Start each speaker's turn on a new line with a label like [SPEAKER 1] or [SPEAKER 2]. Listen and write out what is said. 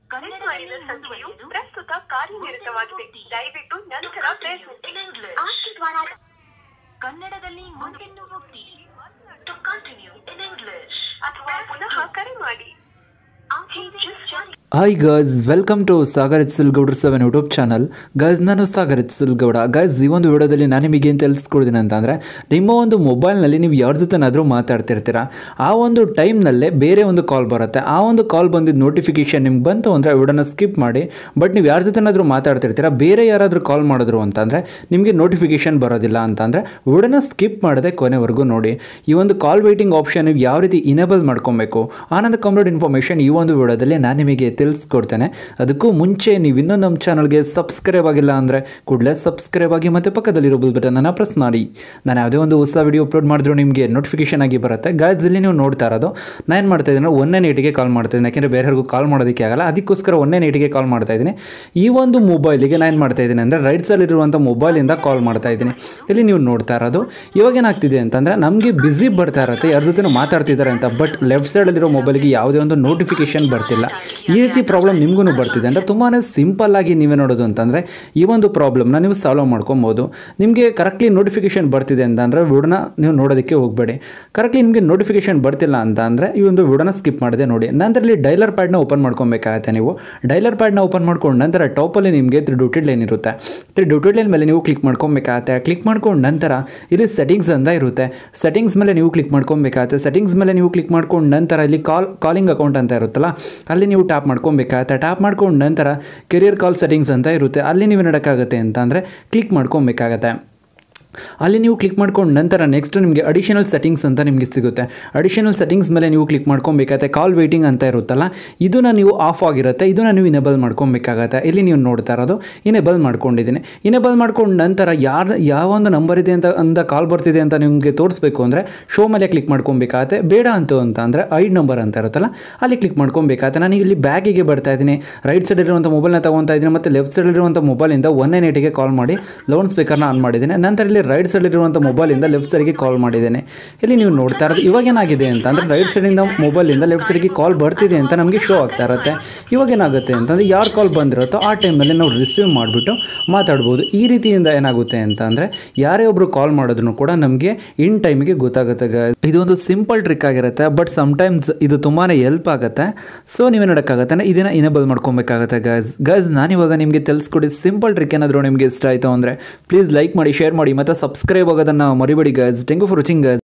[SPEAKER 1] ಕರೆ ಮಾಡಿದ ಸಂಖ್ಯೆಯು ಪ್ರಸ್ತುತ ಕಾರ್ಯನಿರತವಾಗಿದೆ ದಯವಿಟ್ಟು ನಂತರ ಪ್ರಯತ್ನಿಸಿ
[SPEAKER 2] आपके द्वारा
[SPEAKER 1] ಕನ್ನಡದಲ್ಲಿ ಮುಂದೆನ್ನು ಒತ್ತಿ ಟು ಕಂಟಿನ್ಯೂ ಇನ್ ಇಂಗ್ಲಿಷ್ ಅಥವಾ ಪುನಃ ಕರೆ ಮಾಡಿ He just joined.
[SPEAKER 3] Hi guys welcome to Sagar ಇತ್ಸಲ್ ಗೌಡ್ರ ಸೆವೆನ್ ಯೂಟ್ಯೂಬ್ ಚಾನಲ್ ಗೈಸ್ ನಾನು ಸಾಗರ್ ಇತ್ಸಲ್ ಗೌಡ ಗೈಸ್ ಈ ಒಂದು ವಿಡಿಯೋದಲ್ಲಿ ನಾನು ನಿಮಗೆ ಏನು ತಿಳಿಸ್ಕೊಡ್ತೀನಿ ಅಂತಂದರೆ ನಿಮ್ಮ ಒಂದು ಮೊಬೈಲ್ನಲ್ಲಿ ನೀವು ಯಾರ ಜೊತೆನಾದರೂ ಮಾತಾಡ್ತಿರ್ತೀರ ಆ ಒಂದು ಟೈಮ್ನಲ್ಲೇ ಬೇರೆ ಒಂದು ಕಾಲ್ ಬರುತ್ತೆ ಆ ಒಂದು ಕಾಲ್ ಬಂದಿದ್ದು ನೋಟಿಫಿಕೇಶನ್ ನಿಮ್ಗೆ ಬಂತು ಅಂದರೆ ವಿಡಿಯೋನ ಸ್ಕಿಪ್ ಮಾಡಿ ಬಟ್ ನೀವು ಯಾರ ಜೊತೆನಾದರೂ ಮಾತಾಡ್ತಿರ್ತೀರ ಬೇರೆ ಯಾರಾದರೂ ಕಾಲ್ ಮಾಡಿದ್ರು ಅಂತಂದರೆ ನಿಮಗೆ ನೋಟಿಫಿಕೇಶನ್ ಬರೋದಿಲ್ಲ ಅಂತಂದರೆ ವಿಡಿಯೋನ ಸ್ಕಿಪ್ ಮಾಡದೆ ಕೊನೆವರೆಗೂ ನೋಡಿ ಈ ಒಂದು ಕಾಲ್ ವೇಟಿಂಗ್ ಆಪ್ಷನ್ ನೀವು ಯಾವ ರೀತಿ ಇನೇಬಲ್ ಮಾಡ್ಕೊಬೇಕು ಆನಂದ ಕಂಪ್ಲೀಟ್ ಇನ್ಫಾರ್ಮೇಷನ್ ಈ ಒಂದು ವಿಡಿಯೋದಲ್ಲಿ ನಾನು ನಿಮಗೆ ತಿಳಿಸ್ಕೊಡ್ತೇನೆ ಅದಕ್ಕೂ ಮುಂಚೆ ನೀವು ಇನ್ನೂ ನಮ್ಮ ಚಾನಲ್ಗೆ ಸಬ್ಸ್ಕ್ರೈಬ್ ಆಗಿಲ್ಲ ಅಂದರೆ ಕೂಡಲೇ ಸಬ್ಸ್ಕ್ರೈಬ್ ಆಗಿ ಮತ್ತು ಪಕ್ಕದಲ್ಲಿರೋ ಬಿಲ್ ಬಟನನ್ನು ಪ್ರೆಸ್ ಮಾಡಿ ನಾನು ಯಾವುದೇ ಒಂದು ಹೊಸ ವಿಡಿಯೋ ಅಪ್ಲೋಡ್ ಮಾಡಿದ್ರು ನಿಮಗೆ ನೋಟಿಫಿಕೇಶನ್ ಆಗಿ ಬರುತ್ತೆ ಗಾಯ್ಸ್ ಇಲ್ಲಿ ನೀವು ನೋಡ್ತಾ ಇರೋದು ನಾನು ಏನು ಮಾಡ್ತಾ ಇದ್ದೀನಿ ಒಂದೇ ನೇಟಿಗೆ ಕಾಲ್ ಮಾಡ್ತಾ ಇದ್ದೀನಿ ಯಾಕೆಂದರೆ ಬೇರೆಯವ್ರಿಗೂ ಕಾಲ್ ಮಾಡೋದಕ್ಕೆ ಆಗಲ್ಲ ಅದಕ್ಕೋಸ್ಕರ ಒಂದೇ ನೇಟಿಗೆ ಕಾಲ್ ಮಾಡ್ತಾ ಇದ್ದೀನಿ ಈ ಒಂದು ಮೊಬೈಲಿಗೆ ನಾನು ಏನು ಮಾಡ್ತಾ ಇದ್ದೀನಿ ಅಂದರೆ ರೈಟ್ ಸೈಡಲ್ಲಿರುವಂಥ ಮೊಬೈಲಿಂದ ಕಾಲ್ ಮಾಡ್ತಾ ಇದ್ದೀನಿ ಇಲ್ಲಿ ನೀವು ನೋಡ್ತಾ ಇರೋದು ಇವಾಗ ಏನಾಗ್ತಿದೆ ಅಂತಂದರೆ ನಮಗೆ ಬ್ಯುಸಿ ಬರ್ತಾ ಇರುತ್ತೆ ಯಾರ ಜೊತೆ ಮಾತಾಡ್ತಿದ್ದಾರೆ ಅಂತ ಬಟ್ ಲೆಫ್ಟ್ ಸೈಡಲ್ಲಿರೋ ಮೊಬೈಲ್ಗೆ ಯಾವುದೇ ಒಂದು ನೋಟಿಫಿಕೇಶನ್ ಬರ್ತಿಲ್ಲ ಈ ರೀತಿ ಪ್ರಾಬ್ಲಮ್ ನಿಮಗೂ ಬರ್ತಿದೆ ಅಂದರೆ ತುಂಬಾ ಸಿಂಪಲ್ ಆಗಿ ನೀವೇ ನೋಡೋದು ಅಂತಂದರೆ ಈ ಒಂದು ಪ್ರಾಬ್ಲಮ್ನ ನೀವು ಸಾಲ್ವ್ ಮಾಡ್ಕೊಬೋದು ನಿಮಗೆ ಕರೆಕ್ಟ್ಲಿ ನೋಟಿಫಿಕೇಶನ್ ಬರ್ತಿದೆ ಅಂತಂದರೆ ವಿಡಿಯೋನ ನೀವು ನೋಡೋದಕ್ಕೆ ಹೋಗಬೇಡಿ ಕರೆಕ್ಟ್ಲಿ ನಿಮಗೆ ನೋಟಿಫಿಕೇಶನ್ ಬರ್ತಿಲ್ಲ ಅಂತ ಅಂದರೆ ಈ ಒಂದು ವಿಡಿಯೋನ ಸ್ಕಿಪ್ ಮಾಡದೆ ನೋಡಿ ನಂತರ ಇಲ್ಲಿ ಡೈಲರ್ ಪ್ಯಾಡ್ನ ಓಪನ್ ಮಾಡ್ಕೊಬೇಕಾಗತ್ತೆ ನೀವು ಡೈಲರ್ ಪ್ಯಾಡ್ನ ಓಪನ್ ಮಾಡ್ಕೊಂಡು ನಂತರ ಟಾಪಲ್ಲಿ ನಿಮಗೆ ತ್ರೀ ಡ್ಯೂಟೆಡ್ ಲೈನ್ ಇರುತ್ತೆ ತ್ರೀ ಡ್ಯೂಟೆಡ್ ಲೈನ್ ಮೇಲೆ ನೀವು ಕ್ಲಿಕ್ ಮಾಡ್ಕೊಬೇಕಾಗತ್ತೆ ಕ್ಲಿಕ್ ಮಾಡ್ಕೊಂಡು ನಂತರ ಇಲ್ಲಿ ಸೆಟ್ಟಿಂಗ್ಸ್ ಅಂತ ಇರುತ್ತೆ ಸೆಟ್ಟಿಂಗ್ಸ್ ಮೇಲೆ ನೀವು ಕ್ಲಿಕ್ ಮಾಡ್ಕೊಬೇಕಾಗತ್ತೆ ಸೆಟ್ಟಿಂಗ್ಸ್ ಮೇಲೆ ನೀವು ಕ್ಲಿಕ್ ಮಾಡ್ಕೊಂಡು ನಂತರ ಇಲ್ಲಿ ಕಾಲ್ ಕಾಲಿಂಗ್ ಅಕೌಂಟ್ ಅಂತ ಇರುತ್ತಲ್ಲ ಅಲ್ಲಿ ನೀವು ಟ್ಯಾಪ್ ಮಾಡ್ಕೊಬೇಕಾಗತ್ತೆ ಟ್ಯಾಪ್ ಮಾಡ್ಕೊಂಡು ನಂತರ ಕೆರಿಯರ್ ಕಾಲ್ ಸೆಟ್ಟಿಂಗ್ಸ್ ಅಂತ ಇರುತ್ತೆ ಅಲ್ಲಿ ನೀವು ನಡಕ್ಕಾಗತ್ತೆ ಅಂತ ಅಂದರೆ ಕ್ಲಿಕ್ ಮಾಡ್ಕೊಬೇಕಾಗತ್ತೆ ಅಲ್ಲಿ ನೀವು ಕ್ಲಿಕ್ ಮಾಡ್ಕೊಂಡು ನಂತರ ನೆಕ್ಸ್ಟ್ ನಿಮಗೆ ಅಡಿಷನಲ್ ಸೆಟ್ಟಿಂಗ್ಸ್ ಅಂತ ನಿಮಗೆ ಸಿಗುತ್ತೆ ಅಡಿಷನಲ್ ಸೆಟ್ಟಿಂಗ್ಸ್ ಮೇಲೆ ನೀವು ಕ್ಲಿಕ್ ಮಾಡ್ಕೊಬೇಕಾಗತ್ತೆ ಕಾಲ್ ವೇಟಿಂಗ್ ಅಂತ ಇರುತ್ತಲ್ಲ ಇದನ್ನು ನೀವು ಆಫ್ ಆಗಿರುತ್ತೆ ಇದನ್ನು ನೀವು ಇನೇಬಲ್ ಮಾಡ್ಕೊಬೇಕಾಗತ್ತೆ ಇಲ್ಲಿ ನೀವು ನೋಡ್ತಾ ಇರೋದು ಇನೇಬಲ್ ಮಾಡ್ಕೊಂಡಿದ್ದೀನಿ ಇನೇಬಲ್ ಮಾಡ್ಕೊಂಡು ನಂತರ ಯಾರು ಯಾವ ಒಂದು ನಂಬರ್ ಇದೆ ಅಂತ ಅಂತ ಕಾಲ್ ಬರ್ತಿದೆ ಅಂತ ನಿಮಗೆ ತೋರಿಸ್ಬೇಕು ಅಂದರೆ ಶೋ ಮೇಲೆ ಕ್ಲಿಕ್ ಮಾಡ್ಕೊಬೇಕಾಗತ್ತೆ ಬೇಡ ಅಂತ ಅಂತ ಅಂದರೆ ಐಡ್ ನಂಬರ್ ಅಂತ ಇರುತ್ತಲ್ಲ ಅಲ್ಲಿ ಕ್ಲಿಕ್ ಮಾಡ್ಕೊಬೇಕಾಗತ್ತೆ ನಾನು ಇಲ್ಲಿ ಬ್ಯಾಗಿಗೆ ಬರ್ತಾ ಇದ್ದೀನಿ ರೈಟ್ ಸೈಡಲ್ಲಿರುವಂಥ ಮೊಬೈಲ್ನ ತೊಗೊತಾ ಇದ್ದೀನಿ ಮತ್ತು ಲೆಫ್ಟ್ ಸೈಡಲ್ಲಿರುವಂಥ ಮೊಬೈಲಿಂದ ಒನ್ ನೈನ್ ಏಟಿಗೆ ಕಾಲ್ ಮಾಡಿ ಲೌನ್ ಸ್ಪೀಕರ್ನ ಆನ್ ಮಾಡಿದ್ದೀನಿ ನಂತರ ಇಲ್ಲಿ ರೈಟ್ ಸೈಡಲ್ಲಿರುವಂಥ ಮೊಬೈಲಿಂದ ಲೆಫ್ಟ್ ಸೈಡ್ಗೆ ಕಾಲ್ ಮಾಡಿದ್ದೇನೆ ಇಲ್ಲಿ ನೀವು ನೋಡ್ತಾ ಇರೋದು ಇವಾಗ ಏನಾಗಿದೆ ಅಂತ ಅಂದರೆ ರೈಟ್ ಸೈಡಿಂದ ಮೊಬೈಲಿಂದ ಲೆಫ್ಟ್ ಸೈಡ್ಗೆ ಕಾಲ್ ಬರ್ತಿದೆ ಅಂತ ನಮಗೆ ಶೋ ಆಗ್ತಾ ಇರುತ್ತೆ ಇವಾಗ ಏನಾಗುತ್ತೆ ಅಂತಂದರೆ ಯಾರು ಕಾಲ್ ಬಂದಿರುತ್ತೋ ಆ ಟೈಮಲ್ಲಿ ನಾವು ರಿಸೀವ್ ಮಾಡಿಬಿಟ್ಟು ಮಾತಾಡ್ಬೋದು ಈ ರೀತಿಯಿಂದ ಏನಾಗುತ್ತೆ ಅಂತ ಅಂದರೆ ಯಾರೇ ಒಬ್ಬರು ಕಾಲ್ ಮಾಡಿದ್ರು ಕೂಡ ನಮಗೆ ಇನ್ ಟೈಮಿಗೆ ಗೊತ್ತಾಗುತ್ತೆ guys. ಇದು ಒಂದು ಸಿಂಪಲ್ ಟ್ರಿಕ್ ಆಗಿರುತ್ತೆ ಬಟ್ ಸಮ್ಟೈಮ್ಸ್ ಇದು ತುಂಬಾ ಹೆಲ್ಪ್ ಆಗುತ್ತೆ ಸೊ ನೀವೇ ನೋಡೋಕ್ಕಾಗತ್ತೆ ಇದನ್ನು ಇನೇಬಲ್ ಮಾಡ್ಕೊಬೇಕಾಗತ್ತೆ ಗೈಸ್ ಗೈಸ್ ನಾನಿವಾಗ ನಿಮಗೆ ತಿಳಿಸ್ಕೊಡಿ ಸಿಂಪಲ್ ಟ್ರಿಕ್ ಏನಾದರೂ ನಿಮಗೆ ಇಷ್ಟ ಆಯಿತು ಅಂದರೆ ಪ್ಲೀಸ್ ಲೈಕ್ ಮಾಡಿ ಶೇರ್ ಮಾಡಿ ಮತ್ತು ಸಬ್ಸ್ಕ್ರೈಬ್ ಆಗೋದನ್ನು ಮರಿಬೇಡಿ guys thank you for watching guys